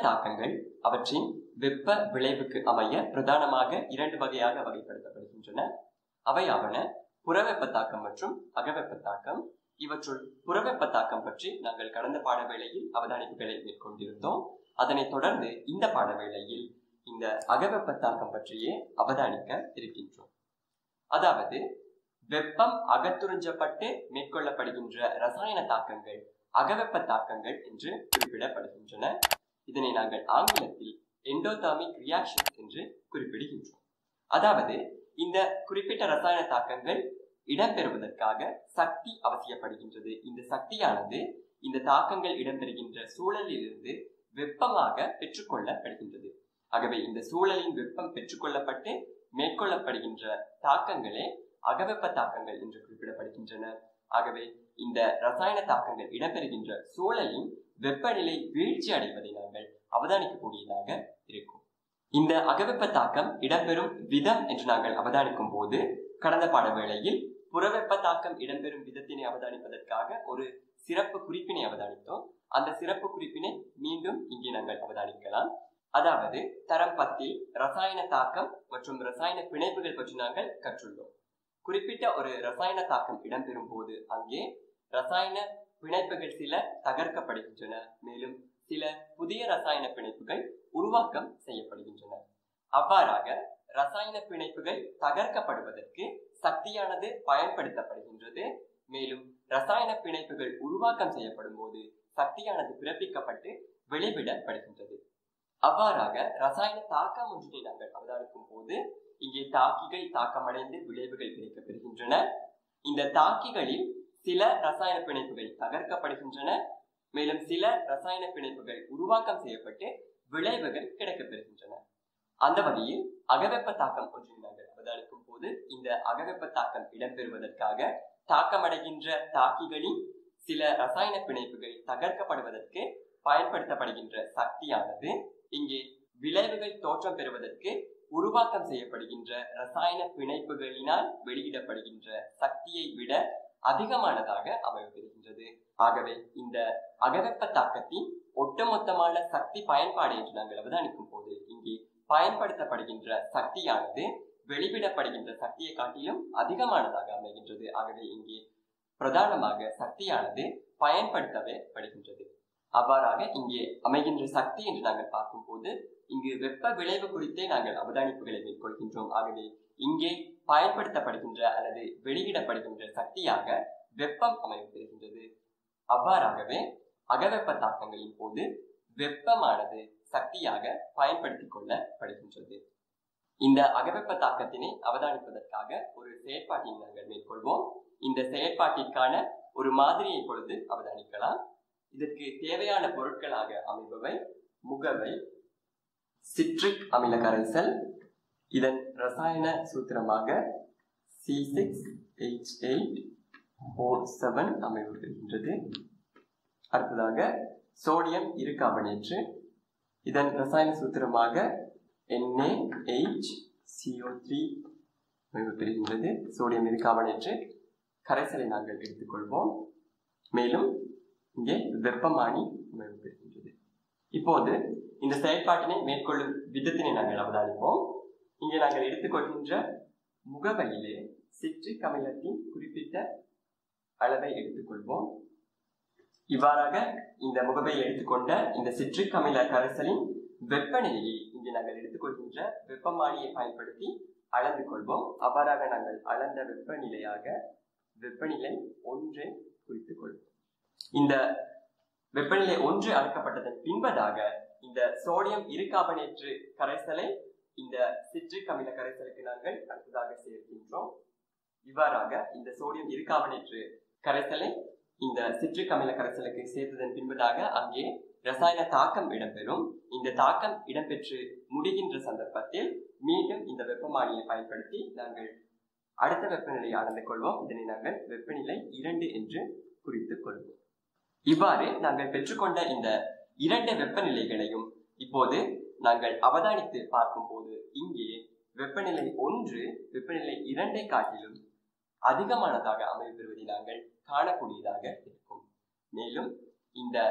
தாக்கங்கள் அவற்றின் வெப்ப விளைவுக்கு அமைய பிரதானமாக இரண்டு வகையாக வகைப்படுத்தப்படுகின்றன அவையாவன புறவெப்ப தாக்கம் மற்றும் அகவெப்ப தாக்கம் இவற்றுள் புறவெப்ப தாக்கம் பற்றி நாங்கள் கடந்த பாடவேளையில் அவதானிப்புகளை மேற்கொண்டிருந்தோம் அதனைத் தொடர்ந்து இந்த பாடவேளையில் இந்த அகவெப்ப தாக்கம் பற்றியே அவதானிக்க இருக்கின்றோம் அதாவது வெப்பம் அகத்துறிஞ்சப்பட்டு மேற்கொள்ளப்படுகின்ற ரசாயன தாக்கங்கள் அகவெப்ப தாக்கங்கள் என்று குறிப்பிடப்படுகின்றன இதனை நாங்கள் ஆங்கிலத்தில் எண்டோதாமிக் ரியாக்ஷன் என்று குறிப்பிடுகின்றோம் அதாவது இந்த குறிப்பிட்ட ரசாயன தாக்கங்கள் இடம்பெறுவதற்காக சக்தி அவசியப்படுகின்றது இந்த சக்தியானது இந்த தாக்கங்கள் இடம்பெறுகின்ற சூழலிலிருந்து வெப்பமாக பெற்றுக்கொள்ளப்படுகின்றது ஆகவே இந்த சூழலின் வெப்பம் பெற்றுக்கொள்ளப்பட்டு மேற்கொள்ளப்படுகின்ற தாக்கங்களே அகவெப்ப தாக்கங்கள் என்று குறிப்பிடப்படுகின்றன ஆகவே இந்த ரசாயன தாக்கங்கள் இடம்பெறுகின்ற சூழலின் வெப்பநிலை வீழ்ச்சி அடைவதை நாங்கள் அவதானிக்கக்கூடியதாக இருக்கும் இந்த அகவெப்ப தாக்கம் இடம்பெறும் விதம் என்று நாங்கள் அவதானிக்கும் போது கடந்த பாடவேளையில் புறவெப்ப தாக்கம் இடம்பெறும் விதத்தினை அவதானிப்பதற்காக ஒரு சிறப்பு குறிப்பினை அவதானித்தோம் அந்த சிறப்பு குறிப்பினை மீண்டும் இங்கே நாங்கள் அவதானிக்கலாம் அதாவது தரம் பத்தில் ரசாயன தாக்கம் மற்றும் ரசாயன பிணைப்புகள் பற்றி நாங்கள் கற்றுள்ளோம் குறிப்பிட்ட ஒரு ரசாயன தாக்கம் இடம்பெறும் போது அங்கே ரசாயன பிணைப்புகள் சில தகர்க்கப்படுகின்றன மேலும் சில புதிய ரசாயன பிணைப்புகள் உருவாக்கம் செய்யப்படுகின்றன அவ்வாறாக ரசாயன பிணைப்புகள் தகர்க்கப்படுவதற்கு சக்தியானது பயன்படுத்தப்படுகின்றது மேலும் ரசாயன பிணைப்புகள் உருவாக்கம் செய்யப்படும் போது சக்தியானது பிறப்பிக்கப்பட்டு வெளிவிடப்படுகின்றது அவ்வாறாக ரசாயன தாக்கம் ஒன்றினை நாங்கள் அவதானிக்கும் போது இங்கே தாக்கிகள் தாக்கமடைந்து விளைவுகள் கிடைக்கப்பெறுகின்றன இந்த தாக்கிகளில் சில ரசாயன பிணைப்புகள் தகர்க்கப்படுகின்றன மேலும் சில ரசாயன பிணைப்புகள் உருவாக்கம் செய்யப்பட்டு விளைவுகள் கிடைக்கப்பெறுகின்றன அந்த வகையில் அகவெப்ப தாக்கம் ஒன்றினை நாங்கள் அவதானிக்கும் போது இந்த அகவெப்ப தாக்கம் இடம்பெறுவதற்காக தாக்கமடைகின்ற தாக்கிகளின் சில ரசாயன பிணைப்புகள் தகர்க்கப்படுவதற்கு பயன்படுத்தப்படுகின்ற சக்தியானது இங்கே விளைவுகள் தோற்றம் பெறுவதற்கு உருவாக்கம் செய்யப்படுகின்ற ரசாயன பிணைப்புகளினால் வெளியிடப்படுகின்ற சக்தியை விட அதிகமானதாக அமையப்பெறுகின்றது ஆகவே இந்த அகவெப்ப தாக்கத்தின் ஒட்டுமொத்தமான சக்தி பயன்பாடு என்று நாங்கள் அவதானிக்கும் போது இங்கே பயன்படுத்தப்படுகின்ற சக்தியானது வெளிவிடப்படுகின்ற சக்தியை காட்டிலும் அதிகமானதாக அமைகின்றது ஆகவே இங்கே பிரதானமாக சக்தியானது பயன்படுத்தவே படுகின்றது அவ்வாறாக இங்கே அமைகின்ற சக்தி என்று நாங்கள் பார்க்கும்போது இங்கு வெப்ப விளைவு குறித்தே நாங்கள் அவதானிப்புகளை மேற்கொள்கின்றோம் ஆகவே இங்கே பயன்படுத்தப்படுகின்ற அல்லது வெளியிடப்படுகின்ற சக்தியாக வெப்பம் அமையப்பெறுகின்றது அவ்வாறாகவே அகவெப்ப தாக்கங்களின் போது வெப்பமானது சக்தியாக பயன்படுத்திக் கொள்ளப்படுகின்றது இந்த அகவெப்ப தாக்கத்தினை அவதானிப்பதற்காக ஒரு செயற்பாட்டினை நாங்கள் மேற்கொள்வோம் இந்த செயற்பாட்டிற்கான ஒரு மாதிரியை பொழுது அவதானிக்கலாம் இதற்கு தேவையான பொருட்களாக அமைபவை முகவை சிட்ரிக் அமில கரைசல் இதன் ரசாயன சூத்திரமாக C six eight eight O seven அமைவெடுக்கின்றது அடுத்ததாக சோடியம் இருகார்பனேற்று இதன் ரசாயன சூத்திரமாக என்ஏ எயிட் சிஓ த்ரீ அமைவெடுக்கின்றது சோடியம் இருகார்பனேற்று கரைசலை நாங்கள் எடுத்துக்கொள்வோம் மேலும் இங்கே வெப்பமானி அமைவெடுக்கின்றது இப்போது இந்த செயல்பாட்டினை மேற்கொள்ளும் விதத்தினை நாங்கள் அவதானிப்போம் இங்கே நாங்கள் எடுத்துக்கொள்கின்ற முகவையிலே சிட்ரிக் அமிலத்தின் குறிப்பிட்ட அளவை எடுத்துக்கொள்வோம் இவ்வாறாக இந்த முகவை எடுத்துக்கொண்ட இந்த சிட்ரிக் அமில கரைசலின் வெப்பநிலையை இங்கே நாங்கள் எடுத்துக்கொள்கின்ற வெப்பமானியை பயன்படுத்தி அளந்து கொள்வோம் அவ்வாறாக நாங்கள் அளந்த வெப்பநிலையாக வெப்பநிலை ஒன்றை குறித்துக் கொள்வோம் இந்த வெப்பநிலை ஒன்று அளக்கப்பட்டதன் பின்பதாக இந்த சோடியம் இருகார்பனேற்று கரைசலை இந்த சிட்ரிக் அமில கரைசலுக்கு நாங்கள் அடுத்ததாக சேர்க்கின்றோம் இவ்வாறாக இந்த சோடியம் இருகார்பனேற்று கரைசலை இந்த சிட்ரிக் அமில கரைசலுக்கு சேர்த்ததன் பின்பதாக அங்கே ரசாயன தாக்கம் இடம்பெறும் இந்த தாக்கம் இடம்பெற்று முடிகின்ற சந்தர்ப்பத்தில் மீண்டும் இந்த வெப்பமானியை பயன்படுத்தி நாங்கள் அடுத்த வெப்பநிலையை அளந்து கொள்வோம் இதனை நாங்கள் வெப்பநிலை இரண்டு என்று குறித்துக் கொள்வோம் இவ்வாறு நாங்கள் பெற்றுக்கொண்ட இந்த இரண்டு வெப்பநிலைகளையும் இப்போது நாங்கள் அவதானித்து பார்க்கும் போது இங்கே வெப்பநிலை ஒன்று வெப்பநிலை இரண்டை காட்டிலும் அதிகமானதாக அமைப்பெறுவதை நாங்கள் காணக்கூடியதாக இருக்கும் மேலும் இந்த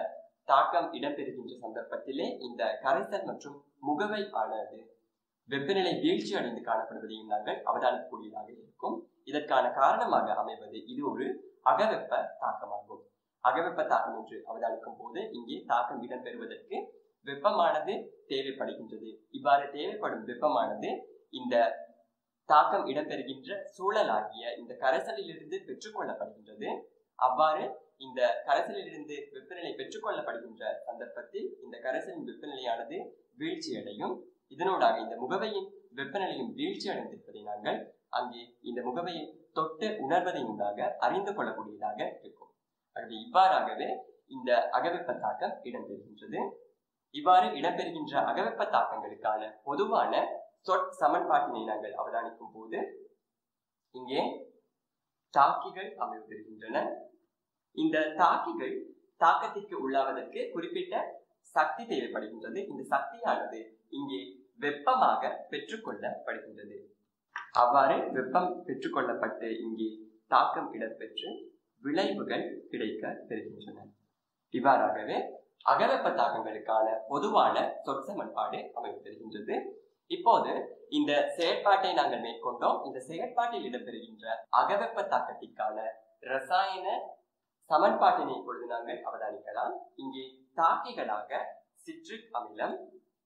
தாக்கம் இடம்பெறுகின்ற சந்தர்ப்பத்திலே இந்த கரைசல் மற்றும் முகவை ஆனது வெப்பநிலை வீழ்ச்சி அடைந்து காணப்படுவதையும் நாங்கள் அவதானிக்கக்கூடியதாக இருக்கும் இதற்கான காரணமாக அமைவது இது ஒரு அகவெப்ப தாக்கமாகும் அகவெப்ப தாக்கம் என்று அவதானிக்கும் போது இங்கே தாக்கம் இடம்பெறுவதற்கு வெப்பமானது தேவைப்படுகின்றது இவ்வாறு தேவைப்படும் வெப்பமானது இந்த தாக்கம் இடம்பெறுகின்ற சூழலாகிய இந்த கரைசலிலிருந்து பெற்றுக்கொள்ளப்படுகின்றது அவ்வாறு இந்த கரைசலிலிருந்து வெப்பநிலை பெற்றுக்கொள்ளப்படுகின்ற சந்தர்ப்பத்தில் இந்த கரைசலின் வெப்பநிலையானது வீழ்ச்சி அடையும் இதனூடாக இந்த முகவையின் வெப்பநிலையும் வீழ்ச்சி அடைந்திருப்பதை நாங்கள் அங்கே இந்த முகவையை தொட்டு உணர்வதையூடாக அறிந்து கொள்ளக்கூடியதாக இருக்கும் ஆகவே இவ்வாறாகவே இந்த அகவெப்ப தாக்கம் இடம்பெறுகின்றது இவ்வாறு இடம்பெறுகின்ற அகவெப்ப தாக்கங்களுக்கான பொதுவான சொற் சமன்பாட்டினை நாங்கள் அவதானிக்கும் போது இங்கே தாக்கிகள் அமைந்திருக்கின்றன இந்த தாக்கிகள் தாக்கத்திற்கு உள்ளாவதற்கு குறிப்பிட்ட சக்தி தேவைப்படுகின்றது இந்த சக்தியானது இங்கே வெப்பமாக பெற்றுக்கொள்ளப்படுகின்றது அவ்வாறு வெப்பம் பெற்றுக்கொள்ளப்பட்டு இங்கே தாக்கம் இடம்பெற்று விளைவுகள் கிடைக்க பெறுகின்றன இவ்வாறாகவே அகவெப்ப தாக்கங்களுக்கான பொதுவான சொற்சமன்பாடு அமைந்திருக்கின்றது இப்போது இந்த செயற்பாட்டை நாங்கள் மேற்கொண்டோம் இந்த செயற்பாட்டில் இடம்பெறுகின்ற அகவெப்ப தாக்கத்திற்கான ரசாயன சமன்பாட்டினை இப்பொழுது நாங்கள் அவதானிக்கலாம் இங்கே தாக்கிகளாக சிட்ரிக் அமிலம்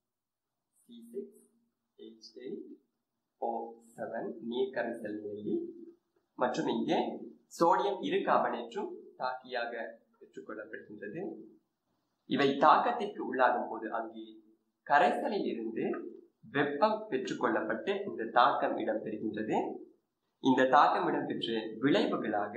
நீர்க்கரைசல் நிலையில் மற்றும் இங்கே சோடியம் இரு கார்பனேற்றும் தாக்கியாக பெற்றுக்கொள்ளப்படுகின்றது இவை தாக்கத்திற்கு உள்ளாகும் போது அங்கே கரைசலில் இருந்து வெப்பம் பெற்றுக்கொள்ளப்பட்டு இந்த தாக்கம் இடம்பெறுகின்றது இந்த தாக்கம் இடம்பெற்ற விளைவுகளாக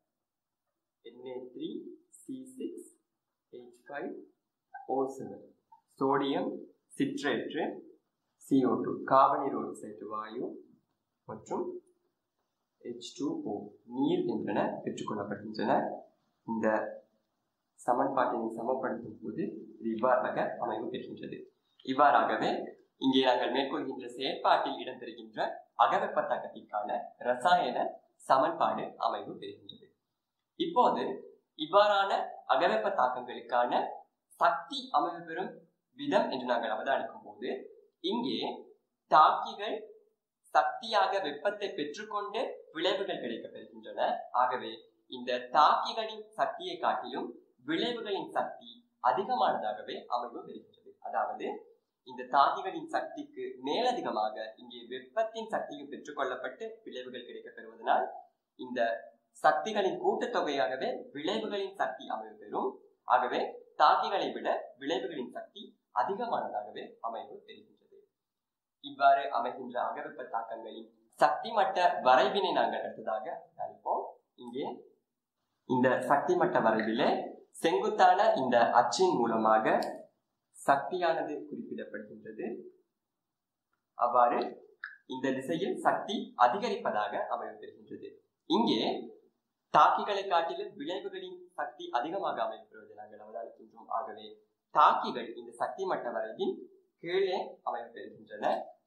சோடியம் சிட்ரேற்று சிஓ டூ கார்பனிரோக்சைடு வாயு மற்றும் ஹெச் டூ ஓ நீர் என்பன பெற்றுக்கொள்ளப்படுகின்றன இந்த சமன்பாட்டினை சமப்படுத்தும் போது இது இவ்வாறாக அமைவு பெறுகின்றது இவ்வாறாகவே இங்கே நாங்கள் மேற்கொள்கின்ற செயற்பாட்டில் இடம்பெறுகின்ற அகவெப்ப தாக்கத்திற்கான ரசாயன சமன்பாடு அமைவு பெறுகின்றது இப்போது இவ்வாறான அகவெப்ப தாக்கங்களுக்கான சக்தி அமைவு பெறும் விதம் என்று நாங்கள் அவதானிக்கும் போது இங்கே தாக்கிகள் சக்தியாக வெப்பத்தை பெற்றுக்கொண்டு விளைவுகள் கிடைக்கப்பெறுகின்றன ஆகவே இந்த தாக்கிகளின் சக்தியை காட்டிலும் விளைவுகளின் சக்தி அதிகமானதாகவே அமைவு பெறுகின்றது அதாவது இந்த தாக்கிகளின் சக்திக்கு மேலதிகமாக இங்கே வெப்பத்தின் சக்தியும் பெற்றுக்கொள்ளப்பட்டு விளைவுகள் கிடைக்கப்பெறுவதனால் இந்த சக்திகளின் கூட்டுத்தொகையாகவே விளைவுகளின் சக்தி அமைவு பெறும் ஆகவே தாக்கிகளை விட விளைவுகளின் சக்தி அதிகமானதாகவே அமைவு பெறுகின்றது இவ்வாறு அமைகின்ற அகவெப்ப தாக்கங்களின் சக்தி மட்ட வரைவினை நாங்கள் அடுத்ததாக அளிப்போம் இங்கே இந்த சக்தி மட்ட வரைவிலே செங்குத்தான இந்த அச்சின் மூலமாக சக்தியானது குறிப்பிடப்படுகின்றது அவ்வாறு இந்த திசையில் சக்தி அதிகரிப்பதாக அமையப்பெறுகின்றது இங்கே தாக்கிகளை காட்டிலும் விளைவுகளின் சக்தி அதிகமாக அமையப்பெறுவதை நாங்கள் அவதானிக்கின்றோம் ஆகவே தாக்கிகள் இந்த சக்தி மட்ட வரைவின் கீழே அமையப்பெறுகின்றன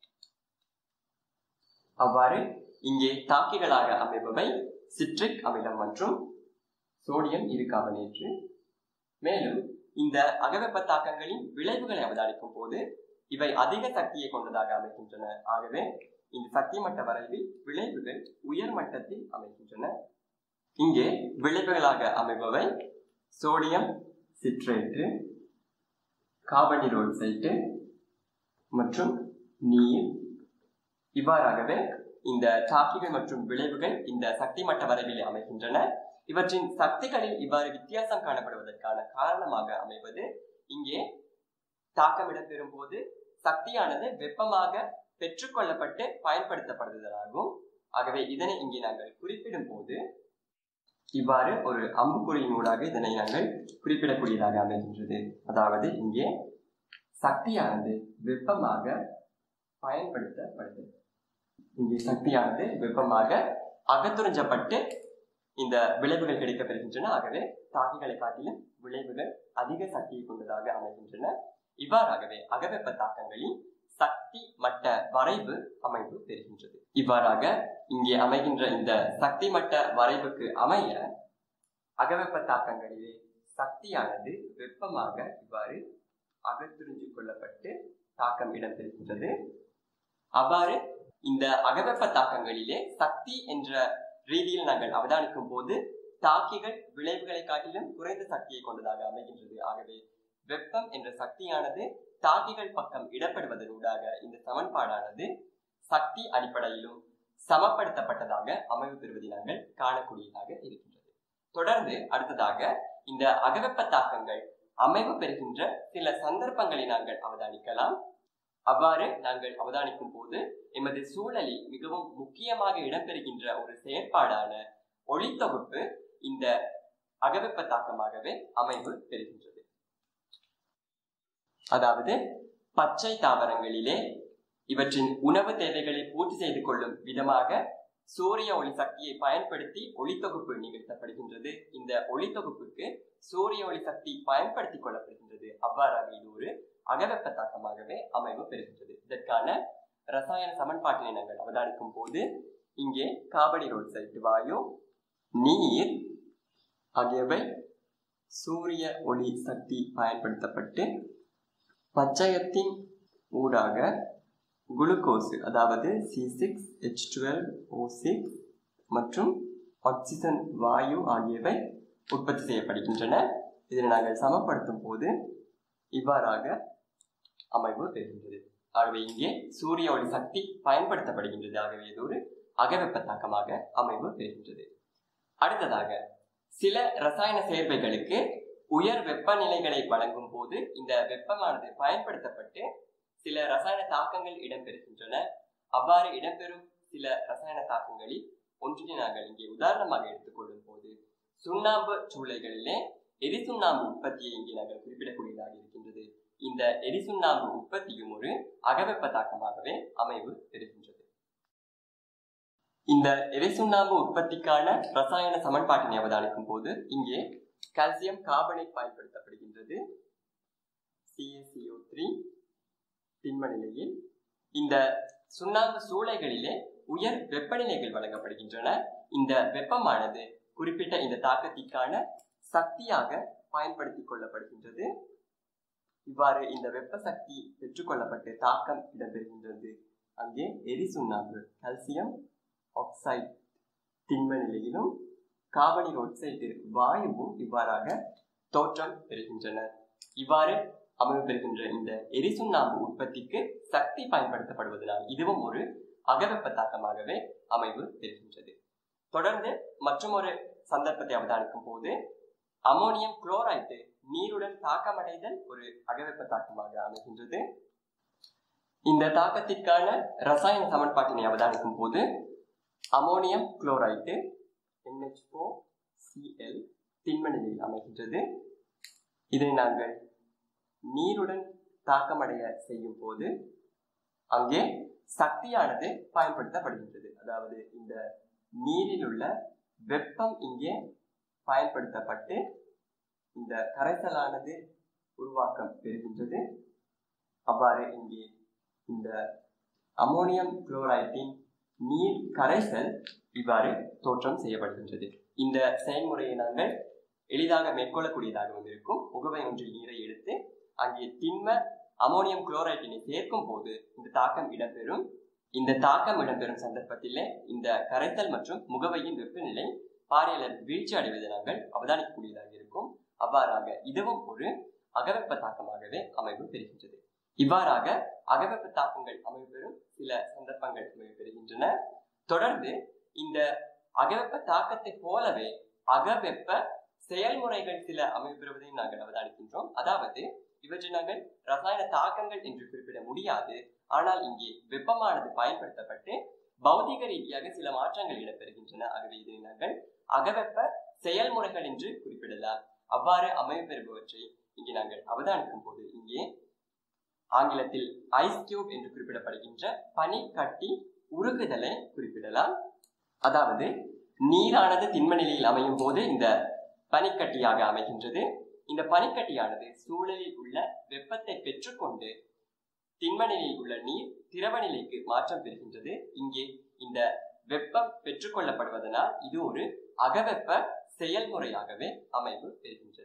அவ்வாறு இங்கே தாக்கிகளாக அமைபவை சிட்ரிக் அமிலம் மற்றும் சோடியம் இருகாபனேற்று மேலும் இந்த அகவெப்ப தாக்கங்களின் விளைவுகளை அவதானிக்கும் போது இவை அதிக சக்தியை கொண்டதாக அமைகின்றன ஆகவே இந்த சக்தி மட்ட வரைவில் விளைவுகள் உயர் மட்டத்தில் அமைகின்றன இங்கே விளைவுகளாக அமைபவை சோடியம் சிட்ரேட்டு கார்பனிரோக்சைட்டு மற்றும் நீர் இவ்வாறாகவே இந்த தாக்கிகள் மற்றும் விளைவுகள் இந்த சக்தி மட்ட வரைவில் அமைகின்றன இவற்றின் சக்திகளில் இவ்வாறு வித்தியாசம் காணப்படுவதற்கான காரணமாக அமைவது இங்கே தாக்கம் இடம்பெறும் போது சக்தியானது வெப்பமாக பெற்றுக்கொள்ளப்பட்டு பயன்படுத்தப்படுவதாகும் ஆகவே இதனை இங்கே நாங்கள் குறிப்பிடும் போது இவ்வாறு ஒரு அம்புக்குறியினூடாக இதனை நாங்கள் குறிப்பிடக்கூடியதாக அமைகின்றது அதாவது இங்கே சக்தியானது வெப்பமாக பயன்படுத்தப்படுது இங்கே சக்தியானது வெப்பமாக அகத்துறிஞ்சப்பட்டு இந்த விளைவுகள் கிடைக்கப்பெறுகின்றன ஆகவே தாக்கிகளை காட்டிலும் விளைவுகள் அதிக சக்தியை கொண்டதாக அமைகின்றன இவ்வாறாகவே அகவெப்ப தாக்கங்களின் சக்தி மட்ட வரைவு அமைவு பெறுகின்றது இவ்வாறாக இங்கே அமைகின்ற இந்த சக்தி மட்ட வரைவுக்கு அமைய அகவெப்ப தாக்கங்களிலே சக்தியானது வெப்பமாக இவ்வாறு அகத்துறிஞ்சு கொள்ளப்பட்டு தாக்கம் இடம்பெறுகின்றது அவ்வாறு இந்த அகவெப்ப தாக்கங்களிலே சக்தி என்ற ரீதியில் நாங்கள் அவதானிக்கும் போது தாக்கிகள் விளைவுகளை காட்டிலும் குறைந்த சக்தியை கொண்டதாக அமைகின்றது ஆகவே வெப்பம் என்ற சக்தியானது தாக்கிகள் பக்கம் இடப்படுவதனூடாக இந்த சமன்பாடானது சக்தி அடிப்படையிலும் சமப்படுத்தப்பட்டதாக அமைவு பெறுவதை நாங்கள் காணக்கூடியதாக இருக்கின்றது தொடர்ந்து அடுத்ததாக இந்த அகவெப்ப தாக்கங்கள் அமைவு பெறுகின்ற சில சந்தர்ப்பங்களை நாங்கள் அவதானிக்கலாம் அவ்வாறு நாங்கள் அவதானிக்கும் போது எமது சூழலில் மிகவும் முக்கியமாக இடம்பெறுகின்ற ஒரு செயற்பாடான ஒளித்தொகுப்பு இந்த அகவெப்ப தாக்கமாகவே அமைவு பெறுகின்றது அதாவது பச்சை தாவரங்களிலே இவற்றின் உணவு தேவைகளை பூர்த்தி செய்து கொள்ளும் விதமாக சூரிய ஒளி சக்தியை பயன்படுத்தி ஒளித்தொகுப்பு நிகழ்த்தப்படுகின்றது இந்த ஒளித்தொகுப்புக்கு சூரிய ஒளி சக்தி பயன்படுத்திக் கொள்ளப்படுகின்றது அவ்வாறாக இது ஒரு அகவெப்ப தாக்கமாகவே அமைவு பெறுகின்றது இதற்கான ரசாயன சமன்பாட்டினை நாங்கள் அவதானிக்கும் போது இங்கே கார்பன் சைட்டு வாயு நீர் ஆகியவை சூரிய ஒளி சக்தி பயன்படுத்தப்பட்டு பச்சையத்தின் ஊடாக குளுக்கோஸ் அதாவது C six H twelve O six மற்றும் ஆக்சிஜன் வாயு ஆகியவை உற்பத்தி செய்யப்படுகின்றன இதனை நாங்கள் சமப்படுத்தும் போது இவ்வாறாக அமைவு பெறுகின்றது ஆகவே இங்கே சூரிய ஒளி சக்தி பயன்படுத்தப்படுகின்றது ஆகவே இது ஒரு அகவெப்ப தாக்கமாக அமைவு பெறுகின்றது அடுத்ததாக சில ரசாயன சேர்வைகளுக்கு உயர் வெப்பநிலைகளை வழங்கும் போது இந்த வெப்பமானது பயன்படுத்தப்பட்டு சில ரசாயன தாக்கங்கள் இடம்பெறுகின்றன அவ்வாறு இடம்பெறும் சில ரசாயன தாக்கங்களில் ஒன்றினை நாங்கள் இங்கே உதாரணமாக எடுத்துக்கொள்ளும் போது சுண்ணாம்பு சூளைகளிலே எரிசுண்ணாம்பு உற்பத்தியை இங்கே நாங்கள் குறிப்பிடக்கூடியதாக இருக்கின்றது இந்த எரிசுண்ணாம்பு உற்பத்தியும் ஒரு அகவெப்ப தாக்கமாகவே அமைவு பெறுகின்றது இந்த எரிசுண்ணாம்பு உற்பத்திக்கான ரசாயன சமன்பாட்டினை அவதானிக்கும் போது இங்கே கால்சியம் கார்பனேட் பயன்படுத்தப்படுகின்றது சிஏசிஓ த்ரீ திண்ம நிலையில் இந்த சுண்ணாம்பு சூளைகளிலே உயர் வெப்பநிலைகள் வழங்கப்படுகின்றன இந்த வெப்பமானது குறிப்பிட்ட இந்த தாக்கத்திற்கான சக்தியாக பயன்படுத்திக் கொள்ளப்படுகின்றது இவ்வாறு இந்த வெப்ப சக்தி பெற்றுக்கொள்ளப்பட்டு தாக்கம் இடம்பெறுகின்றது அங்கே எரி சுண்ணாம்பு கால்சியம் ஆக்சைடு திண்ம நிலையிலும் கார்பனிக் ஆக்சைடு வாயுவும் இவ்வாறாக தோற்றம் பெறுகின்றன இவ்வாறு அமைவு பெறுகின்ற இந்த எரிசுண்ணாம்பு உற்பத்திக்கு சக்தி பயன்படுத்தப்படுவதனால் இதுவும் ஒரு அகவெப்ப தாக்கமாகவே அமைவு பெறுகின்றது தொடர்ந்து மற்றொரு சந்தர்ப்பத்தை அவதானிக்கும் போது அமோனியம் குளோரைடு நீருடன் தாக்கமடைதல் ஒரு அகவெப்ப தாக்கமாக அமைகின்றது இந்த தாக்கத்திற்கான ரசாயன சமன்பாட்டினை அவதானிக்கும் போது அமோனியம் குளோரைடு NH4 Cl திண்ம நிலையில் அமைகின்றது இதை நாங்கள் நீருடன் தாக்கமடைய செய்யும் போது அங்கே சக்தியானது பயன்படுத்தப்படுகின்றது அதாவது இந்த நீரில் உள்ள வெப்பம் இங்கே பயன்படுத்தப்பட்டு இந்த கரைசலானது உருவாக்கம் பெறுகின்றது அவ்வாறு இங்கே இந்த அமோனியம் குளோரைட்டின் நீர் கரைசல் இவ்வாறு தோற்றம் செய்யப்படுகின்றது இந்த செயல்முறையை நாங்கள் எளிதாக மேற்கொள்ளக்கூடியதாகவும் இருக்கும் முகவை ஒன்றில் நீரை எடுத்து அங்கே திண்ம அமோனியம் குளோரைட்டினை சேர்க்கும் போது இந்த தாக்கம் இடம்பெறும் இந்த தாக்கம் இடம்பெறும் சந்தர்ப்பத்திலே இந்த கரைத்தல் மற்றும் முகவையின் வெப்பநிலை பாரியளவு வீழ்ச்சி அடைவதை நாங்கள் அவதானிக்கக்கூடியதாக இருக்கும் அவ்வாறாக இதுவும் ஒரு அகவெப்ப தாக்கமாகவே அமைவு பெறுகின்றது இவ்வாறாக அகவெப்ப தாக்கங்கள் அமைவு பெறும் சில சந்தர்ப்பங்கள் அமைவு பெறுகின்றன தொடர்ந்து இந்த அகவெப்ப தாக்கத்தை போலவே அகவெப்ப செயல்முறைகள் சில அமைவு பெறுவதை நாங்கள் அவதானிக்கின்றோம் அதாவது இவற்றை நாங்கள் ரசாயன தாக்கங்கள் என்று குறிப்பிட முடியாது ஆனால் இங்கே வெப்பமானது பயன்படுத்தப்பட்டு பௌதிக ரீதியாக சில மாற்றங்கள் இடம்பெறுகின்றன ஆகவே இதை நாங்கள் அகவெப்ப செயல்முறைகள் என்று குறிப்பிடலாம் அவ்வாறு அமைவு பெறுபவற்றை இங்கே நாங்கள் அவதானிக்கும் போது இங்கே ஆங்கிலத்தில் ஐஸ் கியூப் என்று குறிப்பிடப்படுகின்ற பனி கட்டி உருகுதலை குறிப்பிடலாம் அதாவது நீரானது திண்ம நிலையில் அமையும் போது இந்த பனிக்கட்டியாக அமைகின்றது இந்த பனிக்கட்டியானது சூழலில் உள்ள வெப்பத்தை பெற்றுக்கொண்டு திண்ம நிலையில் உள்ள நீர் திரவ நிலைக்கு மாற்றம் பெறுகின்றது இங்கே இந்த வெப்பம் பெற்றுக்கொள்ளப்படுவதனால் இது ஒரு அகவெப்ப செயல்முறையாகவே அமைவு பெறுகின்றது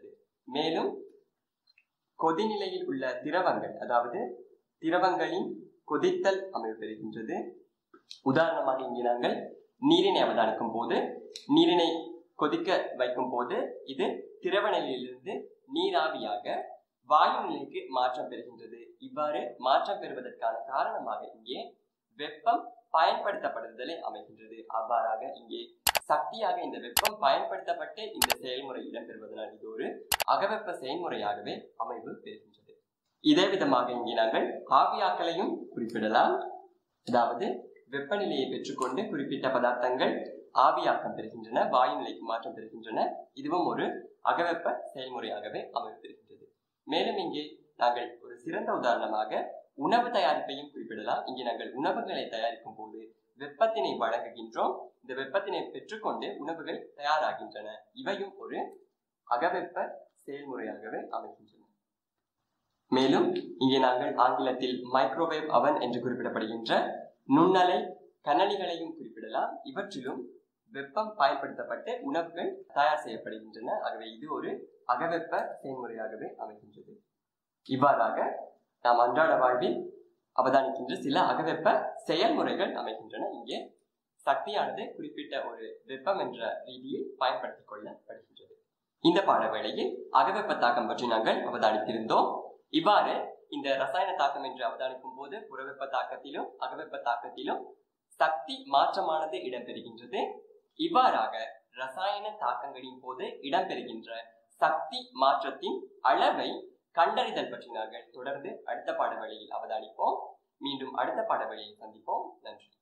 மேலும் கொதிநிலையில் உள்ள திரவங்கள் அதாவது திரவங்களின் கொதித்தல் அமைவு பெறுகின்றது உதாரணமாக இங்கே நாங்கள் நீரினை அவதானிக்கும் போது நீரினை கொதிக்க வைக்கும் போது இது திரவ நிலையிலிருந்து நீராவியாக வாயு நிலைக்கு மாற்றம் பெறுகின்றது இவ்வாறு மாற்றம் பெறுவதற்கான காரணமாக இங்கே வெப்பம் பயன்படுத்தப்படுதலை அமைகின்றது அவ்வாறாக இங்கே சக்தியாக இந்த வெப்பம் பயன்படுத்தப்பட்டு இந்த செயல்முறை இடம்பெறுவதனால் இது ஒரு அகவெப்ப செயல்முறையாகவே அமைவு பெறுகின்றது இதே விதமாக இங்கே நாங்கள் ஆவியாக்கலையும் குறிப்பிடலாம் அதாவது வெப்பநிலையை பெற்றுக்கொண்டு குறிப்பிட்ட பதார்த்தங்கள் ஆவியாக்கம் பெறுகின்றன வாயு நிலைக்கு மாற்றம் பெறுகின்றன இதுவும் ஒரு அகவெப்ப செயல்முறையாகவே அமைவு பெறுகின்றது மேலும் இங்கே நாங்கள் ஒரு சிறந்த உதாரணமாக உணவு தயாரிப்பையும் குறிப்பிடலாம் இங்கே நாங்கள் உணவுகளை தயாரிக்கும் போது வெப்பத்தினை வழங்குகின்றோம் இந்த வெப்பத்தினை பெற்றுக்கொண்டு உணவுகள் தயாராகின்றன இவையும் ஒரு அகவெப்ப செயல்முறையாகவே அமைகின்றன மேலும் இங்கே நாங்கள் ஆங்கிலத்தில் மைக்ரோவேவ் அவன் என்று குறிப்பிடப்படுகின்ற நுண்ணலை கணனிகளையும் குறிப்பிடலாம் இவற்றிலும் வெப்பம் பயன்படுத்தப்பட்டு உணவுகள் தயார் செய்யப்படுகின்றன ஆகவே இது ஒரு அகவெப்ப செயல்முறையாகவே அமைகின்றது இவ்வாறாக நாம் அன்றாட வாழ்வில் அவதானிக்கின்ற சில அகவெப்ப செயல்முறைகள் அமைகின்றன இங்கே சக்தியானது குறிப்பிட்ட ஒரு வெப்பம் என்ற ரீதியில் பயன்படுத்திக் கொள்ளப்படுகின்றது இந்த பாடவேளையில் அகவெப்ப தாக்கம் பற்றி நாங்கள் அவதானித்திருந்தோம் இவ்வாறு இந்த ரசாயன தாக்கம் என்று அவதானிக்கும் போது புறவெப்ப தாக்கத்திலும் அகவெப்ப தாக்கத்திலும் சக்தி மாற்றமானது இடம்பெறுகின்றது இவ்வாறாக ரசாயன தாக்கங்களின் போது இடம்பெறுகின்ற சக்தி மாற்றத்தின் அளவை கண்டறிதல் பற்றி நாங்கள் தொடர்ந்து அடுத்த பாடவழியில் அவதானிப்போம் மீண்டும் அடுத்த பாடவழியில் சந்திப்போம் நன்றி